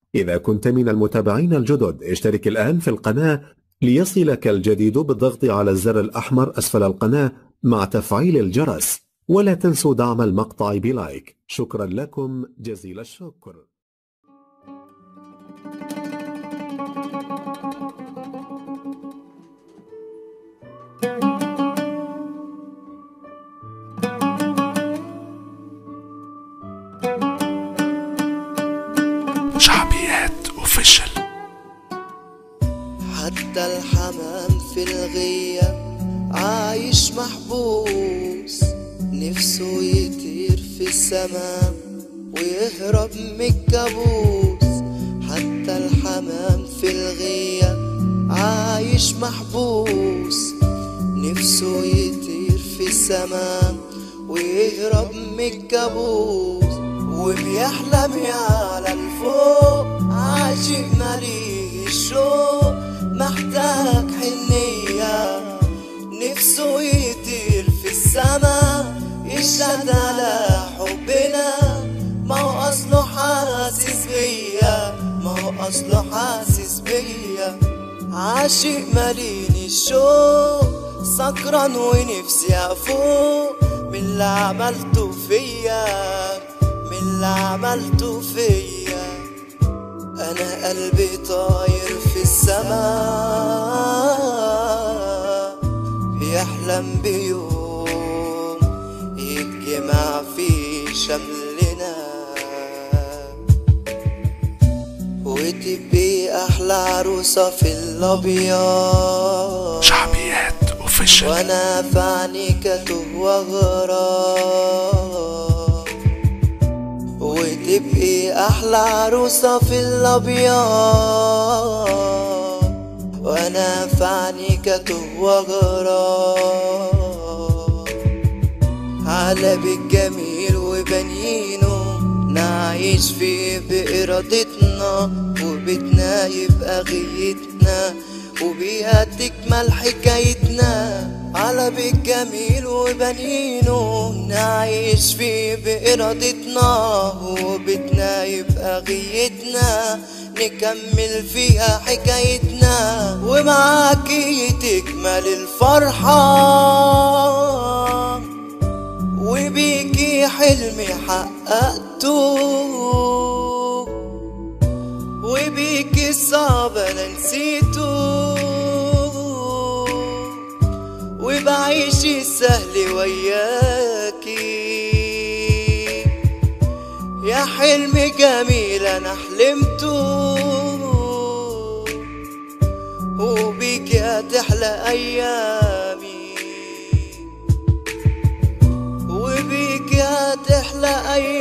إذا كنت من المتابعين الجدد اشترك الآن في القناة ليصلك الجديد بالضغط على الزر الأحمر أسفل القناة مع تفعيل الجرس ولا تنسوا دعم المقطع بلايك شكرا لكم جزيل الشكر شعبيات اوفيشال حتى الحمام في الغية عايش محبوس نفسه يطير في السماء ويهرب من الكابوس حتى الحمام في الغية عايش محبوس نفسه يطير في السماء ويهرب من الكابوس وبيحلم يعلى الفوق عاشق مليه الشوق محتاج حنية نفسه يطير في السما يشهد على حبنا ما هو أصله حاسس بيا ما هو أصله حاسس بيا عاشق مليني الشوق سكران ونفسي أفوق من اللي عملته فيا من اللي عملته فيا أنا قلبي طاير في السماء بيحلم بيوم يتجمع فيه شملنا وتبقي أحلى عروسة في الأبيض شعبيات اوفيشال وانا في عينيك اتوه واغرام وتبقي احلى عروسة في الابيض وانا في عينيك اتوه واغرام على بيت جميل وبنينه نعيش فيه بإرادتنا وبيتنا يبقى غيتنا وبيها تكمل حكايتنا على بيت جميل وبنينه نعيش فيه بإرادتنا وبيتنا يبقى غيتنا نكمل فيها حكايتنا ومعاكي تكمل الفرحة وبيكي حلمي حققته وبيكي صعب انا نسيته وبعيش السهل وياكي يا حلم جميل انا حلمته وبيكي هتحلى ايامي وبيك هتحلى ايامي